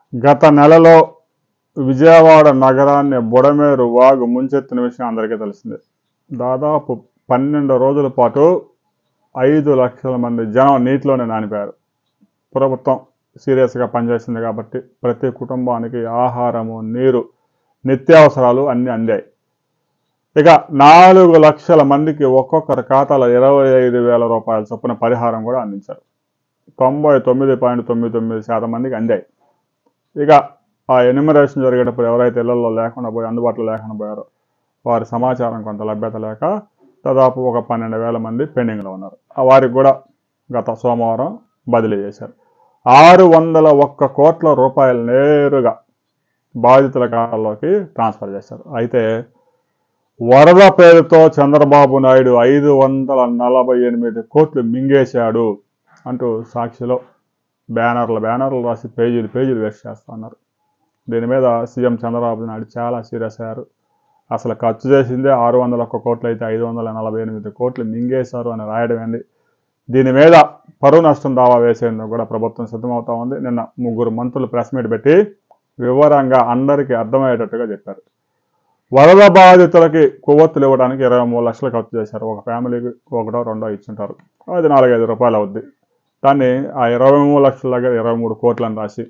గత నెలలో విజయవాడ నగరాన్ని బుడమేరు వాగు ముంచెత్తిన విషయం అందరికీ తెలిసిందే దాదాపు పన్నెండు రోజుల పాటు ఐదు లక్షల మంది జనం నీటిలోనే నానిపోయారు ప్రభుత్వం సీరియస్గా పనిచేసింది కాబట్టి ప్రతి కుటుంబానికి ఆహారము నీరు నిత్యావసరాలు అన్నీ అందాయి ఇక నాలుగు లక్షల మందికి ఒక్కొక్కరి ఖాతాలో ఇరవై ఐదు వేల రూపాయల చొప్పున పరిహారం కూడా అందించారు తొంభై తొమ్మిది పాయింట్ తొమ్మిది తొమ్మిది శాతం మందికి అందాయి ఇక ఆ ఎన్యూమరేషన్ జరిగేటప్పుడు ఎవరైతే ఇళ్లలో లేకుండా పోయి అందుబాటులో లేకుండా పోయారో వారి సమాచారం కొంత లభ్యత లేక దాదాపు ఒక పన్నెండు వేల మంది పెండింగ్లో ఉన్నారు ఆ వారికి కూడా గత సోమవారం బదిలీ చేశారు ఆరు వందల ఒక్క కోట్ల రూపాయలు నేరుగా బాధితుల ఖాతాల్లోకి ట్రాన్స్ఫర్ చేశారు అయితే వరద పేరుతో చంద్రబాబు నాయుడు ఐదు వందల నలభై ఎనిమిది కోట్లు మింగేశాడు అంటూ సాక్షిలో బ్యానర్లు బ్యానర్లు రాసి పేజీలు పేజీలు వేస్ట్ చేస్తా ఉన్నారు దీని మీద సీఎం చంద్రబాబు నాయుడు చాలా సీరియస్ అయ్యారు అసలు ఖర్చు చేసిందే ఆరు వందల ఒక్క కోట్లు అయితే ఐదు వందల నలభై ఎనిమిది కోట్లు మింగేశారు అని రాయడం ఏంది దీని మీద పరువు నష్టం దావా వేసేందుకు కూడా ప్రభుత్వం సిద్ధమవుతా ఉంది నిన్న ముగ్గురు మంత్రులు ప్రెస్ మీట్ పెట్టి వివరంగా అందరికీ అర్థమయ్యేటట్టుగా చెప్పారు వరద బాధితులకి కొవ్వొత్తులు ఇవ్వడానికి ఇరవై మూడు లక్షలు ఖర్చు చేశారు ఒక ఫ్యామిలీకి ఒకటో రెండో ఇచ్చుంటారు అది నాలుగైదు రూపాయలు అవుద్ది దాన్ని ఆ ఇరవై మూడు లక్షల దగ్గర ఇరవై మూడు కోట్లను రాసి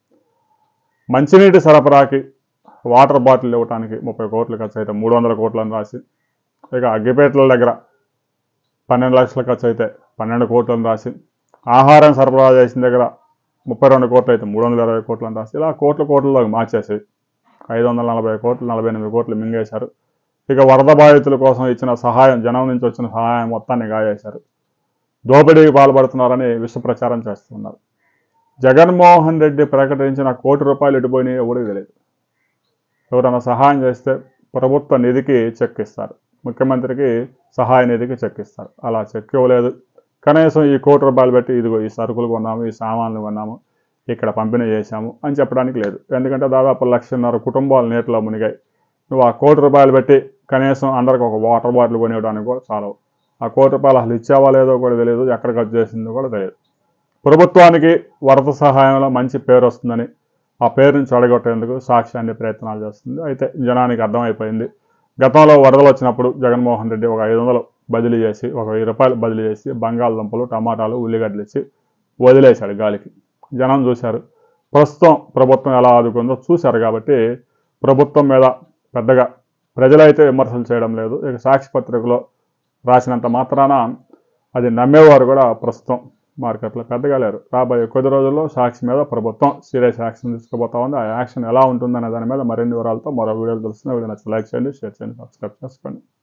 మంచినీటి సరఫరాకి వాటర్ బాటిల్ ఇవ్వడానికి ముప్పై కోట్లు ఖర్చు అయితే మూడు వందల కోట్లను రాసి ఇక అగ్గిపేటల దగ్గర పన్నెండు లక్షల ఖర్చు అయితే పన్నెండు కోట్లను రాసి ఆహారం సరఫరా చేసిన దగ్గర ముప్పై రెండు కోట్లు అయితే మూడు వందల ఇరవై కోట్లను రాసి ఇలా కోట్ల కోట్లలోకి మార్చేసి ఐదు వందల నలభై కోట్లు నలభై ఎనిమిది కోట్లు మింగేశారు ఇక వరద బాధితుల కోసం ఇచ్చిన సహాయం జనం నుంచి వచ్చిన సహాయం మొత్తాన్ని గాయేశారు దోపిడీకి పాల్పడుతున్నారని విష ప్రచారం చేస్తున్నారు జగన్మోహన్ రెడ్డి ప్రకటించిన కోటి రూపాయలు ఎటుపోయినాయి ఎవరికి తెలియదు ఎవరైనా సహాయం చేస్తే ప్రభుత్వ నిధికి చెక్ ఇస్తారు ముఖ్యమంత్రికి సహాయ నిధికి చెక్ ఇస్తారు అలా చెక్ ఇవ్వలేదు కనీసం ఈ కోటి రూపాయలు పెట్టి ఇదిగో ఈ సరుకులు కొన్నాము ఈ సామాన్లు కొన్నాము ఇక్కడ పంపిణీ చేశాము అని చెప్పడానికి లేదు ఎందుకంటే దాదాపు లక్షన్నర కుటుంబాలు నీటిలో మునిగాయి నువ్వు ఆ కోటి రూపాయలు పెట్టి కనీసం అందరికి ఒక వాటర్ బాటిల్ కొనివ్వడానికి కూడా చాలవు ఆ కోటి రూపాయలు అసలు ఇచ్చావా లేదో కూడా తెలియదు ఎక్కడ ఖర్చు చేసిందో కూడా తెలియదు ప్రభుత్వానికి వరద సహాయంలో మంచి పేరు వస్తుందని ఆ పేరుని చెడగొట్టేందుకు సాక్షి అన్ని ప్రయత్నాలు చేస్తుంది అయితే జనానికి అర్థమైపోయింది గతంలో వరదలు వచ్చినప్పుడు జగన్మోహన్ రెడ్డి ఒక ఐదు వందలు బదిలీ చేసి ఒక వెయ్యి రూపాయలు బదిలీ చేసి బంగాళదుంపలు టమాటాలు ఉల్లిగడ్డలు ఇచ్చి వదిలేశాడు గాలికి జనం చూశారు ప్రస్తుతం ప్రభుత్వం ఎలా ఆదుకుందో చూశారు కాబట్టి ప్రభుత్వం మీద పెద్దగా ప్రజలైతే విమర్శలు చేయడం లేదు ఇక సాక్షి పత్రికలో రాసినంత మాత్రాన అది నమ్మేవారు కూడా ప్రస్తుతం మార్కెట్లో పెద్దగా లేరు రాబోయే కొద్ది రోజుల్లో సాక్షి మీద ప్రభుత్వం సీరియస్ యాక్షన్ తీసుకోబోతా ఉంది ఆ యాక్షన్ ఎలా ఉంటుందనే దాని మీద మరిన్ని వివరాలతో మరో వీడియోలు తెలుస్తుంది వీడియో నచ్చి లైక్ చేయండి షేర్ చేయండి సబ్స్క్రైబ్ చేసుకోండి